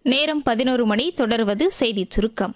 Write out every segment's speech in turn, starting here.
நேரம் பதினோரு மணி தொடர்வது செய்திச் சுருக்கம்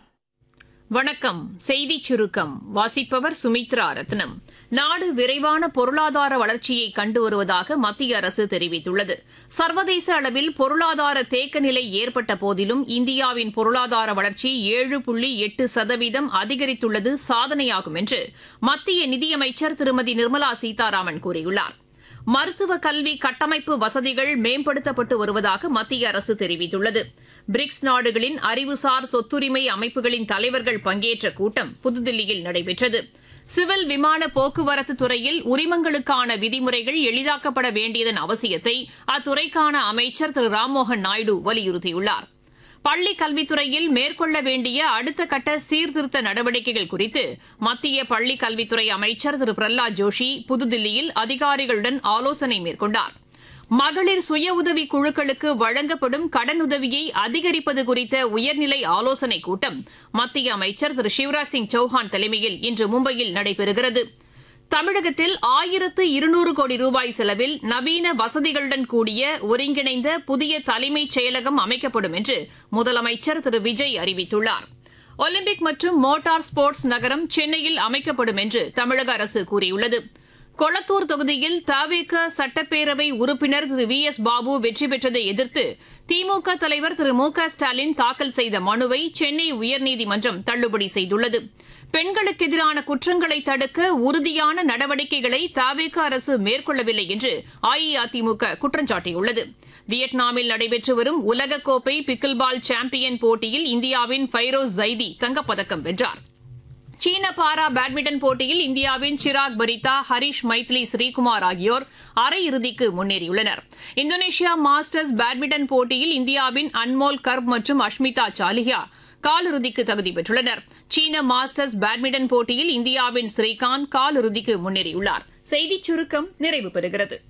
வணக்கம் செய்தி சுருக்கம் வாசிப்பவர் சுமித்ரா ரத்னம் நாடு விரைவான பொருளாதார வளர்ச்சியை கண்டு வருவதாக மத்திய அரசு தெரிவித்துள்ளது சர்வதேச அளவில் பொருளாதார தேக்க நிலை ஏற்பட்ட போதிலும் இந்தியாவின் பொருளாதார வளர்ச்சி ஏழு புள்ளி எட்டு சதவீதம் அதிகரித்துள்ளது சாதனையாகும் என்று மத்திய நிதியமைச்சர் திருமதி நிர்மலா சீதாராமன் கூறியுள்ளார் மருத்துவ கல்வி கட்டமைப்பு வசதிகள் மேம்படுத்தப்பட்டு வருவதாக மத்திய அரசு தெரிவித்துள்ளது பிரிக்ஸ் நாடுகளின் அறிவுசார் சொத்துரிமை அமைப்புகளின் தலைவர்கள் பங்கேற்ற கூட்டம் புதுதில்லியில் நடைபெற்றது சிவில் விமான போக்குவரத்து துறையில் உரிமங்களுக்கான விதிமுறைகள் எளிதாக்கப்பட வேண்டியதன் அவசியத்தை அத்துறைக்கான அமைச்சர் திரு ராம்மோகன் நாயுடு வலியுறுத்தியுள்ளார் பள்ளி கல்வித்துறையில் மேற்கொள்ள வேண்டிய அடுத்த கட்ட சீர்திருத்த நடவடிக்கைகள் குறித்து மத்திய பள்ளி கல்வித்துறை அமைச்சர் திரு பிரஹ்லாத் ஜோஷி புதுதில்லியில் அதிகாரிகளுடன் ஆலோசனை மேற்கொண்டார் மகளிர் சுய உதவி குழுக்களுக்கு வழங்கப்படும் கடனுதவியை அதிகரிப்பது குறித்த உயர்நிலை ஆலோசனைக் கூட்டம் மத்திய அமைச்சர் திரு சிவராஜ் சிங் சௌஹான் தலைமையில் இன்று மும்பையில் நடைபெறுகிறது தமிழகத்தில் ஆயிரத்து இருநூறு கோடி ரூபாய் செலவில் நவீன வசதிகளுடன் கூடிய ஒருங்கிணைந்த புதிய தலைமைச் செயலகம் அமைக்கப்படும் என்று முதலமைச்சர் திரு விஜய் அறிவித்துள்ளார் ஒலிம்பிக் மற்றும் மோட்டார் ஸ்போர்ட்ஸ் நகரம் சென்னையில் அமைக்கப்படும் என்று தமிழக அரசு கூறியுள்ளது கொளத்தூர் தொகுதியில் தவேக சட்டப்பேரவை உறுப்பினர் திரு வி எஸ் பாபு வெற்றி பெற்றதை எதிர்த்து திமுக தலைவர் திரு மு க ஸ்டாலின் தாக்கல் செய்த மனுவை சென்னை உயர்நீதிமன்றம் தள்ளுபடி செய்துள்ளது பெண்களுக்கு எதிரான குற்றங்களை தடுக்க உறுதியான நடவடிக்கைகளை தவேக அரசு மேற்கொள்ளவில்லை என்று அஇஅதிமுக குற்றம் சாட்டியுள்ளது வியட்நாமில் நடைபெற்று வரும் உலகக்கோப்பை பிக்கில்பால் சாம்பியன் போட்டியில் இந்தியாவின் ஃபைரோஸ் ஜைதி தங்கப்பதக்கம் வென்றார் சீன பாரா பேட்மிண்டன் போட்டியில் இந்தியாவின் சிராக் பரிதா ஹரிஷ் மைத்லி ஸ்ரீகுமார் ஆகியோர் அரையிறுதிக்கு முன்னேறியுள்ளனர் இந்தோனேஷியா மாஸ்டர்ஸ் பேட்மிண்டன் போட்டியில் இந்தியாவின் அன்மோல் கர்ப் மற்றும் அஷ்மிதா சாலிஹா காலிறுதிக்கு தகுதி பெற்றுள்ளனர் சீன மாஸ்டர்ஸ் பேட்மிண்டன் போட்டியில் இந்தியாவின் ஸ்ரீகாந்த் காலிறுதிக்கு முன்னேறியுள்ளார் செய்திச் சுருக்கம் நிறைவு பெறுகிறது